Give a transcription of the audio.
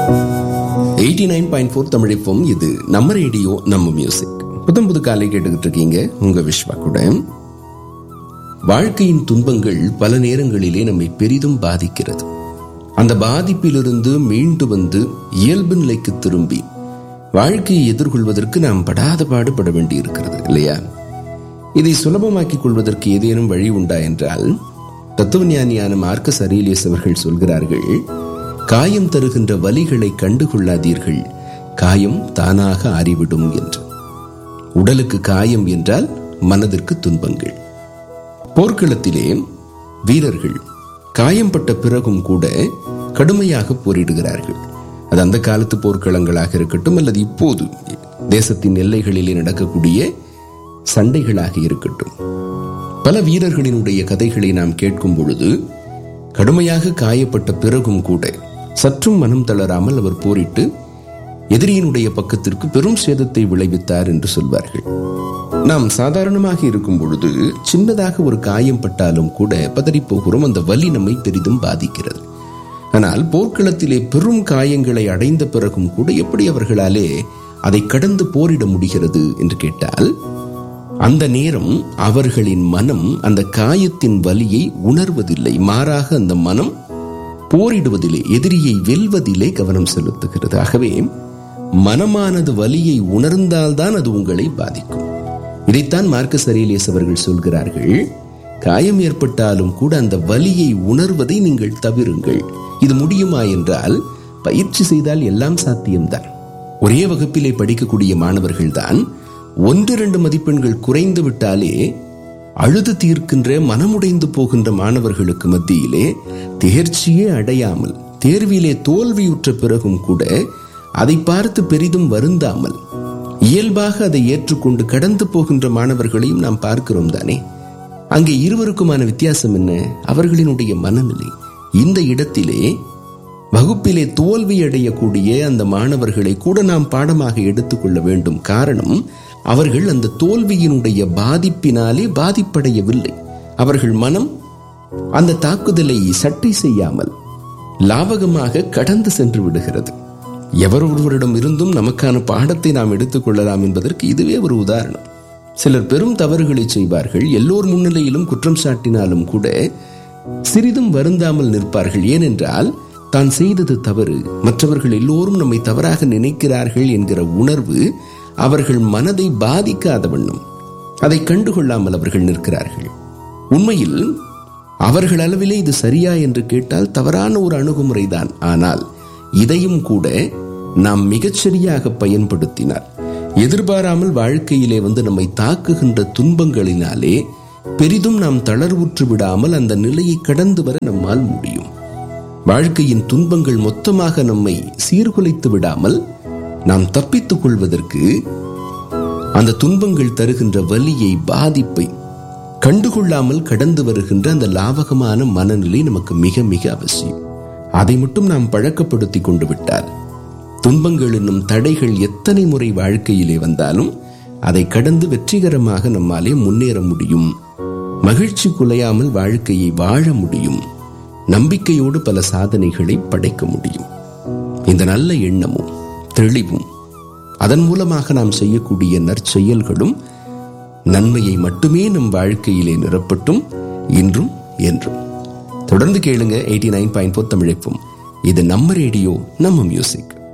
eighty nine point four தமிழிப்போம் இது நம்ம ரேடியோ நம்ம மியூசிக் புத்தம் புது காலை கேட்டுக்கிட்டு இருக்கீங்க உங்க விஸ்வா கூட வாழ்க்கையின் துன்பங்கள் பல நேரங்களிலே நம்மை பெரிதும் பாதிக்கிறது அந்த பாதிப்பிலிருந்து மீண்டு வந்து இயல்பு நிலைக்கு திரும்பி வாழ்க்கையை எதிர்கொள்வதற்கு நாம் படாத பாடுபட வேண்டி இருக்கிறது இல்லையா இதை சுலபமாக்கிக் கொள்வதற்கு ஏதேனும் வழி உண்டா என்றால் தத்துவஞானியான மார்க்க சரீலியஸ் அவர்கள் சொல்கிறார்கள் காயம் தருகின்ற வலிகளை கண்டுகொள்ளாதீர்கள் காயம் தானாக அறிவிடும் என்று உடலுக்கு காயம் என்றால் மனதிற்கு துன்பங்கள் போர்க்களத்திலே வீரர்கள் காயம்பட்ட பிறகும் கூட கடுமையாக போரிடுகிறார்கள் அது அந்த காலத்து போர்க்களங்களாக இருக்கட்டும் அல்லது இப்போது தேசத்தின் எல்லைகளிலே நடக்கக்கூடிய சண்டைகளாக இருக்கட்டும் பல வீரர்களினுடைய கதைகளை நாம் கேட்கும் பொழுது கடுமையாக காயப்பட்ட பிறகும் கூட சற்றும் மனம் தளராமல் அவர் போரிட்டு எதிரியினுடைய பக்கத்திற்கு பெரும் சேதத்தை விளைவித்தார் என்று சொல்வார்கள் நாம் சாதாரணமாக இருக்கும் பொழுது சின்னதாக ஒரு காயம் பட்டாலும் கூட பதறிப் போகிறோம் அந்த வலி நம்மை பெரிதும் பாதிக்கிறது ஆனால் போர்க்களத்திலே பெரும் காயங்களை அடைந்த பிறகும் கூட எப்படி அவர்களாலே அதை கடந்து போரிட முடிகிறது என்று கேட்டால் அந்த நேரம் அவர்களின் மனம் அந்த காயத்தின் வலியை உணர்வதில்லை மாறாக அந்த மனம் போரிடுவதிலே எதிரியை வெல்வதிலே கவனம் செலுத்துகிறது ஆகவே மனமானது வலியை உணர்ந்தால்தான் அது உங்களை பாதிக்கும் இதைத்தான் மார்க்க சரேலியஸ் அவர்கள் சொல்கிறார்கள் காயம் ஏற்பட்டாலும் கூட அந்த வலியை உணர்வதை நீங்கள் தவிருங்கள் இது முடியுமா என்றால் பயிற்சி செய்தால் எல்லாம் சாத்தியம்தான் ஒரே வகுப்பிலே படிக்கக்கூடிய மாணவர்கள் தான் ஒன்று இரண்டு மதிப்பெண்கள் குறைந்து விட்டாலே அழுது தீர்க்கின்ற மனமுடைந்து போகின்ற மாணவர்களுக்கு மத்தியிலே தேர்ச்சியே அடையாமல் தேர்விலே தோல்வியுற்ற பிறகும் கூட அதை பார்த்து பெரிதும் வருந்தாமல் இயல்பாக அதை ஏற்றுக்கொண்டு கடந்து போகின்ற மாணவர்களையும் நாம் பார்க்கிறோம் தானே அங்கே இருவருக்குமான வித்தியாசம் என்ன அவர்களினுடைய மனநிலை இந்த இடத்திலே வகுப்பிலே தோல்வி அடையக்கூடிய அந்த மாணவர்களை கூட நாம் பாடமாக எடுத்துக்கொள்ள வேண்டும் காரணம் அவர்கள் அந்த தோல்வியினுடைய பாதிப்பினாலே பாதிப்படையவில்லை அவர்கள் மனம் அந்த தாக்குதலை சட்டை செய்யாமல் லாவகமாக கடந்து சென்று விடுகிறது எவர் ஒருவரிடம் இருந்தும் நமக்கான பாடத்தை நாம் எடுத்துக்கொள்ளலாம் என்பதற்கு இதுவே ஒரு உதாரணம் சிலர் பெரும் தவறுகளை செய்வார்கள் எல்லோர் முன்னிலையிலும் குற்றம் சாட்டினாலும் கூட சிறிதும் வருந்தாமல் நிற்பார்கள் ஏனென்றால் தான் செய்தது தவறு மற்றவர்கள் எல்லோரும் நம்மை தவறாக நினைக்கிறார்கள் என்கிற உணர்வு அவர்கள் மனதை பாதிக்காத வண்ணம் அதை கண்டுகொள்ளாமல் அவர்கள் நிற்கிறார்கள் உண்மையில் அவர்கள் அளவிலே இது சரியா என்று கேட்டால் தவறான ஒரு அணுகுமுறைதான் ஆனால் இதையும் கூட நாம் மிகச்சரியாக பயன்படுத்தினார் எதிர்பாராமல் வாழ்க்கையிலே வந்து நம்மை தாக்குகின்ற துன்பங்களினாலே பெரிதும் நாம் தளர்வுற்று விடாமல் அந்த நிலையை கடந்து வர நம்மால் முடியும் வாழ்க்கையின் துன்பங்கள் மொத்தமாக நம்மை சீர்குலைத்து விடாமல் நாம் தப்பித்துக் கொள்வதற்கு அந்த துன்பங்கள் தருகின்ற வலியை பாதிப்பை கண்டுகொள்ளாமல் கடந்து வருகின்ற அந்த லாவகமான மனநிலை நமக்கு மிக மிக அவசியம் அதை மட்டும் நாம் பழக்கப்படுத்தி கொண்டு விட்டால் துன்பங்கள் என்னும் தடைகள் எத்தனை முறை வாழ்க்கையிலே வந்தாலும் அதை கடந்து வெற்றிகரமாக நம்மாலே முன்னேற முடியும் மகிழ்ச்சி குலையாமல் வாழ்க்கையை வாழ முடியும் நம்பிக்கையோடு பல சாதனைகளை படைக்க முடியும் இந்த நல்ல எண்ணமும் தெளிவும் அதன் மூலமாக நாம் செய்யக்கூடிய நற்செயல்களும் நன்மையை மட்டுமே நம் வாழ்க்கையிலே நிரப்பட்டும் இன்றும் என்றும் தொடர்ந்து கேளுங்க எயிட்டி நைன் பாயிண்ட் ஃபோர் தமிழைப்பும் இது நம்ம ரேடியோ நம்ம மியூசிக்